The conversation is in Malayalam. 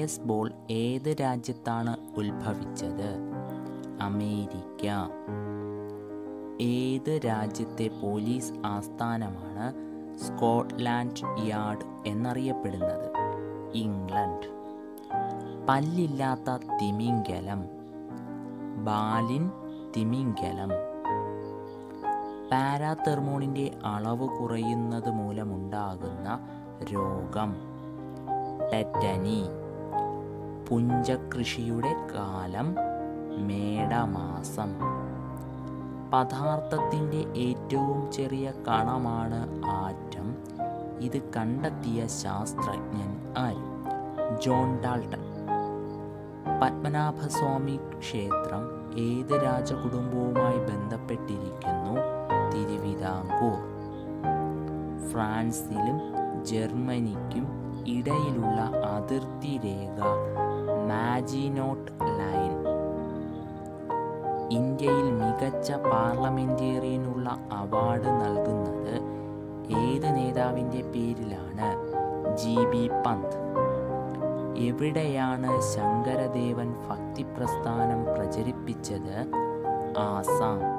ടെന്നീസ് ബോൾ ഏത് രാജ്യത്താണ് ഉത്ഭവിച്ചത് അമേരിക്ക ഏത് രാജ്യത്തെ പോലീസ് ആസ്ഥാനമാണ് സ്കോട്ട്ലാൻഡ് യാർഡ് എന്നറിയപ്പെടുന്നത് ഇംഗ്ലണ്ട് പല്ലില്ലാത്ത തിമിംഗലം ബാലിൻ തിമിംഗലം പാരാതെർമോണിൻ്റെ അളവ് കുറയുന്നത് മൂലമുണ്ടാകുന്ന രോഗം ടെറ്റനി പുഞ്ചകൃഷിയുടെ കാലം മേടമാസം പദാർത്ഥത്തിൻ്റെ ഏറ്റവും ചെറിയ കണമാണ് ആറ്റം ഇത് കണ്ടെത്തിയ ശാസ്ത്രജ്ഞൻ ആര് ജോൺ ഡാൾട്ടൺ പത്മനാഭസ്വാമി ക്ഷേത്രം ഏത് രാജകുടുംബവുമായി ബന്ധപ്പെട്ടിരിക്കുന്നു തിരുവിതാംകൂർ ഫ്രാൻസിലും ജർമ്മനിക്കും ഇടയിലുള്ള അതിർത്തി രേഖ മാജിനോട്ട് ലൈൻ ഇന്ത്യയിൽ മികച്ച പാർലമെന്റേറിയനുള്ള അവാർഡ് നൽകുന്നത് ഏത് നേതാവിൻ്റെ പേരിലാണ് ജി ബി പന്ത് എവിടെയാണ് ശങ്കരദേവൻ ഭക്തിപ്രസ്ഥാനം പ്രചരിപ്പിച്ചത് ആസാം